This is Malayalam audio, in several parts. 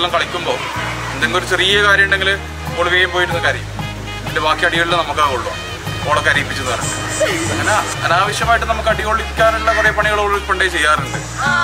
കുട്ടികളെല്ലാം കളിക്കുമ്പോൾ എന്തെങ്കിലും ഒരു ചെറിയ കാര്യം ഉണ്ടെങ്കിൽ ഓൾ വേഗം പോയിരുന്ന് കരയും ഇതിന്റെ ബാക്കി അടികളിൽ നമുക്കാകുള്ളൂ ഓളെ കരയിപ്പിച്ചു പറഞ്ഞിട്ട് അങ്ങനെ അനാവശ്യമായിട്ട് നമുക്ക് അടി കൊള്ളിക്കാനുള്ള കുറെ പണികൾ ഓൾ പണ്ടേ ചെയ്യാറുണ്ട്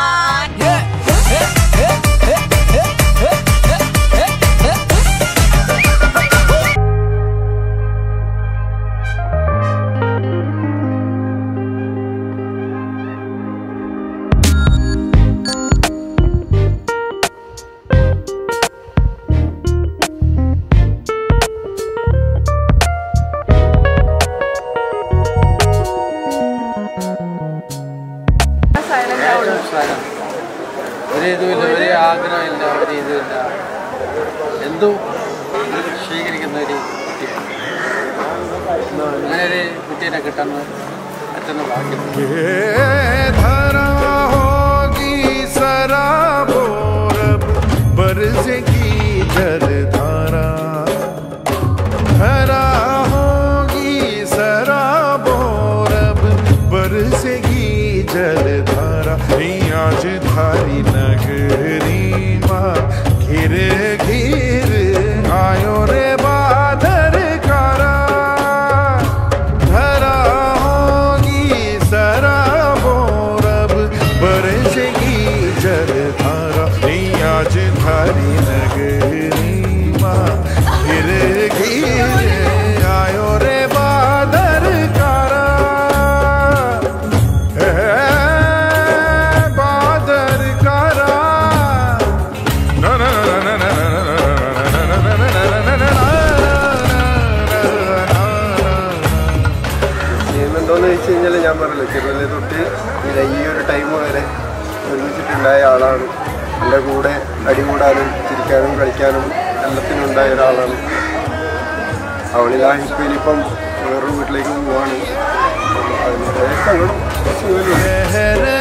ഒരു ഇതുമില്ല ഒരു ആഗ്രഹമില്ല ഒരു ഇതുമില്ല എന്തും സ്വീകരിക്കുന്ന ഒരു കുട്ടിയാണ് അങ്ങനെ ഒരു കുട്ടീനെ കിട്ടുന്ന അച്ഛൻ്റെ ഭാഗ്യം ये धरा होगी सराबोरब बरसेगी जलधारा धरा होगी सराबोरब बरसेगी जलधारा आज धारी नगरी माँ घिर घिर आयो रे बादर कारा धरा होगी सराबोरब बरसेगी जलधारा नहीं आज धारी नगरी माँ गिर गिर आयो रे बादर कारा ए, बादर कारा ना ना ना ना ना ना ना ना ना ना ना ചെയ്യുന്നുണ്ടോയെന്ന് ചോദിച്ചു കഴിഞ്ഞാൽ ഞാൻ പറഞ്ഞല്ലോ ചെറുതിലെ തൊട്ട് ഇല്ല ഈ ഒരു ടൈം വരെ ഒരുമിച്ചിട്ടുണ്ടായ ആളാണ് എൻ്റെ കൂടെ അടികൂടാനും ചിരിക്കാനും കളിക്കാനും എല്ലാത്തിനും ഉണ്ടായ ഒരാളാണ് അവളിതാ ഇപ്പം ഇനിയിപ്പം വേറൊരു വീട്ടിലേക്ക് പോവാണ് അപ്പം അതിൻ്റെ സങ്കടം കുറച്ച് പോലും लहर